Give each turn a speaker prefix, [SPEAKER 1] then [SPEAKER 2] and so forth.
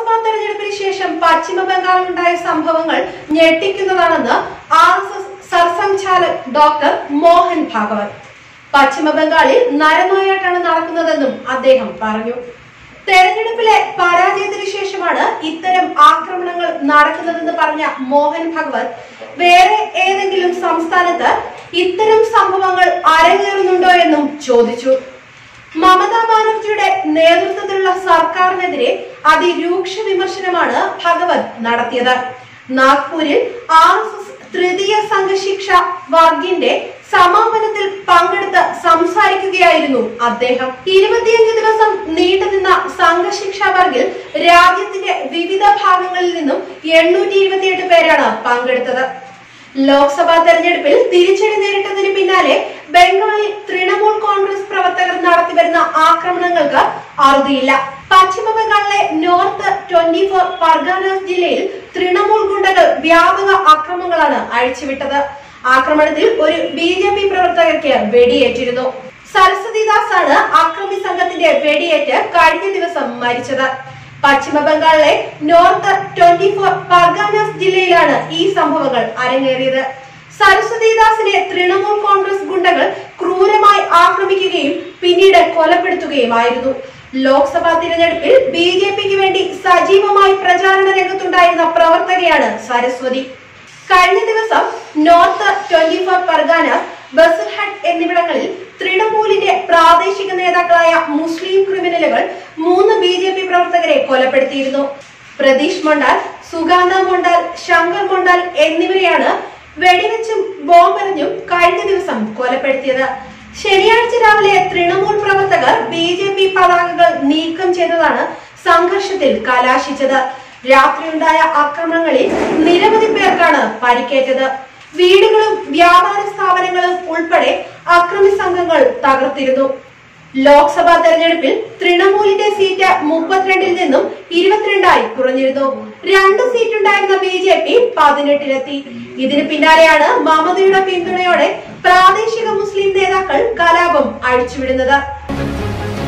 [SPEAKER 1] ലോക്സഭാ തെരഞ്ഞെടുപ്പിന് ശേഷം പശ്ചിമ ബംഗാളിലുണ്ടായ സംഭവങ്ങൾ ഞെട്ടിക്കുന്നതാണെന്ന് R S S sarsanghchalak doctor Mohan Bhagwat പശ്ചിമ ബംഗാളിൽ നരനായാട്ടാണ് നടക്കുന്നതെന്നും അദ്ദേഹം പറഞ്ഞു തെരഞ്ഞെടുപ്പിലെ പരാജയത്തിന് ശേഷമാണ് ഇത്തരം ആക്രമണങ്ങൾ നടക്കുന്നതെന്ന് പറഞ്ഞ മോഹൻ ഭഗവത് വേറെ ഏതെങ്കിലും സംസ്ഥാനത്ത് ഇത്തരം സംഭവങ്ങൾ അരങ്ങേറുന്നുണ്ടോ എന്നും ചോദിച്ചു മമതാ ബാനർജിയുടെ നേതൃത്വത്തിലുള്ള സർക്കാരിനെതിരെ അതിരൂക്ഷ വിമർശനമാണ് ഭഗവത് നടത്തിയത് നാഗ്പൂരിൽ ആർ എസ് എസ് തൃതീയ സംഘശിക്ഷ വർഗിന്റെ സമാപനത്തിൽ പങ്കെടുത്ത് സംസാരിക്കുകയായിരുന്നു അദ്ദേഹം ഇരുപത്തിയഞ്ച് ദിവസം നീണ്ടുനിന്ന സംഘശിക്ഷ വർഗിൽ രാജ്യത്തിന്റെ വിവിധ ഭാഗങ്ങളിൽ നിന്നും എണ്ണൂറ്റി ഇരുപത്തിയെട്ട് പേരാണ് പങ്കെടുത്തത് ലോക്സഭാ തെരഞ്ഞെടുപ്പിൽ തിരിച്ചടി നേരിട്ടതിന് പിന്നാലെ ബംഗാളിൽ തൃണമൂൽ കോൺഗ്രസ് പ്രവർത്തകർ നടത്തിവരുന്ന ആക്രമണങ്ങൾക്ക് അറുതിയില്ല പശ്ചിമ ബംഗാളിലെ നോർത്ത് ട്വന്റി ഫോർ പർഗാനാസ് ജില്ലയിൽ തൃണമൂൽ ഗുണ്ടകൾ വ്യാപക ആക്രമണങ്ങളാണ് അഴിച്ചുവിട്ടത് ആക്രമണത്തിൽ ഒരു ബി ജെ പി പ്രവർത്തകർക്ക് വെടിയേറ്റിരുന്നു സരസ്വതിദാസ് ആണ് അക്രമി സംഘത്തിന്റെ വെടിയേറ്റ് കഴിഞ്ഞ ദിവസം മരിച്ചത് പശ്ചിമ ബംഗാളിലെ നോർത്ത് ട്വന്റി ഫോർ പർഗാനാസ് ജില്ലയിലാണ് ഈ സംഭവങ്ങൾ അരങ്ങേറിയത് സരസ്വതിദാസിനെ തൃണമൂൽ കോൺഗ്രസ് ഗുണ്ടകൾ ക്രൂരമായി ആക്രമിക്കുകയും പിന്നീട് കൊലപ്പെടുത്തുകയുമായിരുന്നു ലോക്സഭാ തിരഞ്ഞെടുപ്പിൽ ബി ജെ പിക്ക് വേണ്ടി സജീവമായി പ്രചാരണ രംഗത്തുണ്ടായിരുന്ന പ്രവർത്തകയാണ് സരസ്വതി കഴിഞ്ഞ ദിവസം north twenty four Parganas Basirhat എന്നിവിടങ്ങളിൽ തൃണമൂലിന്റെ പ്രാദേശിക നേതാക്കളായ മുസ്ലിം ക്രിമിനലുകൾ മൂന്ന് ബി ജെ പി പ്രവർത്തകരെ കൊലപ്പെടുത്തിയിരുന്നു പ്രതീഷ് മൊണ്ടാൽ സുഗാന്ത മൊണ്ടാൽ ശങ്കർ മൊണ്ടാൽ എന്നിവരെയാണ് വെടിവെച്ചും ബോംബെറിഞ്ഞും കഴിഞ്ഞ ദിവസം കൊലപ്പെടുത്തിയത് ശനിയാഴ്ച രാവിലെ തൃണമൂൽ പ്രവർത്തകർ ബി ജെ പി പതാകകൾ നീക്കം ചെയ്തതാണ് സംഘർഷത്തിൽ കലാശിച്ചത് രാത്രിയുണ്ടായ ആക്രമണങ്ങളിൽ നിരവധി പേർക്കാണ് പരിക്കേറ്റത് വീടുകളും വ്യാപാര സ്ഥാപനങ്ങളും ഉൾപ്പെടെ അക്രമി സംഘങ്ങൾ തകർത്തിരുന്നു ലോക്സഭാ തെരഞ്ഞെടുപ്പിൽ തൃണമൂലിന്റെ സീറ്റ് മുപ്പത്തിരണ്ടിൽ നിന്നും ഇരുപത്തിരണ്ടായി കുറഞ്ഞിരുന്നു രണ്ട് സീറ്റ് ഉണ്ടായിരുന്ന ബി ജെ പി പതിനെട്ടിലെത്തി ഇതിന് പിന്നാലെയാണ് മമതയുടെ പിന്തുണയോടെ പ്രാദേശിക മുസ്ലിം നേതാക്കൾ കലാപം അഴിച്ചുവിടുന്നത്